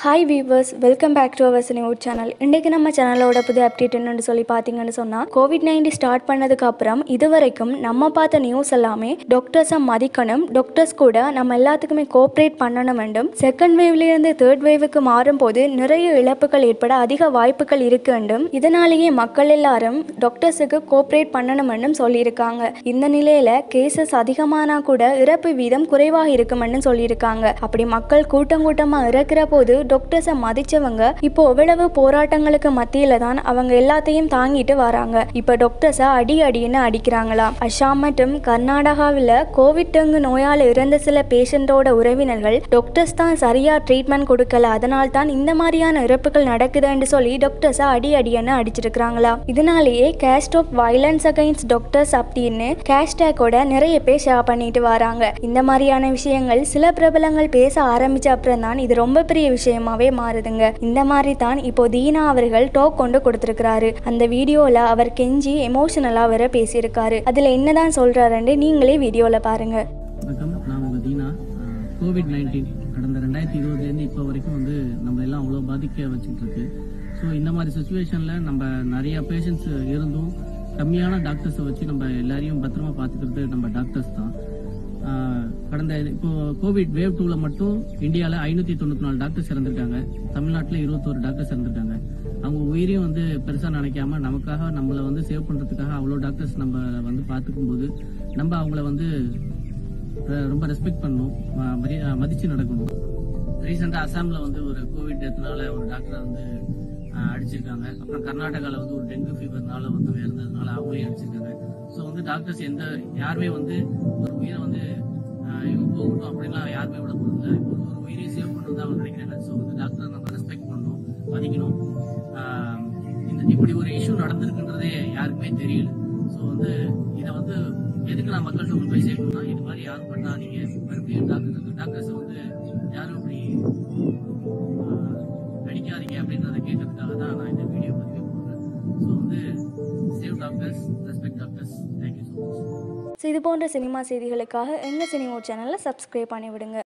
hi viewers welcome back to our news channel இன்றைக்கு நம்ம சேனலோட புது அப்டேட் என்னன்னு சொல்லி பார்த்தீங்கன்னு சொன்னால் கோவிட் நைன்டீன் ஸ்டார்ட் பண்ணதுக்கு அப்புறம் இதுவரைக்கும் நம்ம பார்த்த நியூஸ் எல்லாமே டாக்டர்ஸை மதிக்கணும் டாக்டர்ஸ் கூட நம்ம எல்லாத்துக்குமே கோஆப்ரேட் பண்ணணும் வேண்டும் செகண்ட் வேவ்லேருந்து தேர்ட் வேவுக்கு மாறும்போது நிறைய இழப்புகள் ஏற்பட அதிக வாய்ப்புகள் இருக்கு வேண்டும் இதனாலேயே மக்கள் எல்லாரும் டாக்டர்ஸுக்கு கோஆப்ரேட் பண்ணணும்னு சொல்லியிருக்காங்க இந்த நிலையில கேசஸ் அதிகமானா கூட இறப்பு வீதம் குறைவாக இருக்குமென்னு சொல்லியிருக்காங்க அப்படி மக்கள் கூட்டம் கூட்டமா இறக்குற போது டாக்டர்ஸை மதிச்சவங்க இப்போ எவ்வளவு போராட்டங்களுக்கு மத்தியில தான் அவங்க எல்லாத்தையும் தாங்கிட்டு வராங்க இப்போ டாக்டர்ஸை அடி அடின்னு அடிக்கிறாங்களாம் அஸ்ஸாம் மற்றும் கர்நாடகாவில் கோவிட் டெங்கு நோயால் இறந்த சில பேஷண்டோட உறவினர்கள் டாக்டர்ஸ் தான் சரியா ட்ரீட்மெண்ட் கொடுக்கல அதனால் தான் இந்த மாதிரியான இறப்புகள் நடக்குதுன்னு சொல்லி டாக்டர்ஸை அடி அடின்னு அடிச்சிருக்கிறாங்களாம் இதனாலேயே case of violence against doctors அப்படின்னு கேஷ்டேக்கோட நிறைய பேர் ஷேர் பண்ணிட்டு வராங்க இந்த மாதிரியான விஷயங்கள் சில பிரபலங்கள் பேச ஆரம்பிச்ச அப்புறம் தான் இது ரொம்ப பெரிய விஷயமாவே மாறுதுங்க இந்த மாதிரி தான் இப்போ தீனா அவர்கள் டோக் கொண்டு கொடுத்திருக்கிறாரு அந்த வீடியோல அவர் கெஞ்சி எமோஷனலா வர பேசியிருக்காரு அதுல என்னதான் சொல்றாருன்னு நீங்களே வீடியோல பாருங்க வணக்கம் நான் உங்கள் தீனா கோவிட் நைன்டீன் கடந்த ரெண்டாயிரத்தி இருபதுலேருந்து இப்போ வரைக்கும் வந்து நம்ம எல்லாம் அவ்வளோ பாதிக்க வச்சுட்டு இருக்கு ஸோ இந்த மாதிரி சுச்சுவேஷனில் நம்ம நிறைய பேஷண்ட்ஸ் இருந்தும் கம்மியான டாக்டர்ஸை வச்சு நம்ம எல்லாரையும் பத்திரமா பார்த்துக்கிறது நம்ம டாக்டர்ஸ் தான் ஆஹ் கடந்த இப்போ கோவிட் வேவ் டூவில் மட்டும் இந்தியாவில் ஐநூற்றி தொண்ணூற்றி நாலு டாக்டர்ஸ் இறந்துருக்காங்க தமிழ்நாட்டில் இருபத்தோரு டாக்டர்ஸ் இறந்துருக்காங்க அவங்க உயிரையும் வந்து பெருசாக நினைக்காம நமக்காக நம்மளை வந்து சேவ் பண்ணுறதுக்காக அவ்வளோ டாக்டர்ஸ் நம்ம வந்து பார்த்துக்கும் போது நம்ம அவங்கள வந்து அஹ் ரொம்ப ரெஸ்பெக்ட் பண்ணணும் ம- மரி- அஹ் மதிச்சு நடக்கணும் ரீசெண்டாக அசாம்ல வந்து ஒரு கோவிட் டெத்னால ஒரு டாக்டரை வந்து அஹ், அடிச்சிருக்காங்க அப்புறம் கர்நாடகாவில் வந்து ஒரு டெங்கு ஃபீவர்னால வந்து இறந்ததுனால அவங்களையும் அடிச்சிருக்காங்க ஸோ வந்து டாக்டர்ஸ் எந்த யாருமே வந்து ஒரு உயிரை வந்து அஹ், இவங்க போகட்டும் அப்படின்லாம் யாருமே விட போகிறது ஒரு ஒரு உயிரை சேவ் பண்ணணும் தான் அவங்க நினைக்கிறாங்க ஸோ வந்து டாக்டரை நம்ம ரெஸ்பெக்ட் பண்ணணும் மதிக்கணும் அஹ், இந்த இப்படி ஒரு இஷ்யூ நடந்திருக்குன்றதே யாருக்குமே தெரியல ஸோ வந்து இதை வந்து எதுக்கு நான் மக்கள்கிட்ட கொண்டு போய் சேர்க்கணும்னா இது மாதிரி யாரும் பண்ணாதீங்க மறுபடியும் டாக்டர் டாக்டர்ஸ் வந்து யாரும் இப்படி ஆஹ், அடிக்காதீங்க அப்படின்றத கேட்கறதுக்காக தான் நான் இந்த வீடியோ பதிவு போடுறேன் ஸோ வந்து save doctors respect doctors thank you so much so இது போன்ற சினிமா செய்திகளுக்காக எங்கள் சினிமா சேனலை சப்ஸ்கிரைப் பண்ணி விடுங்க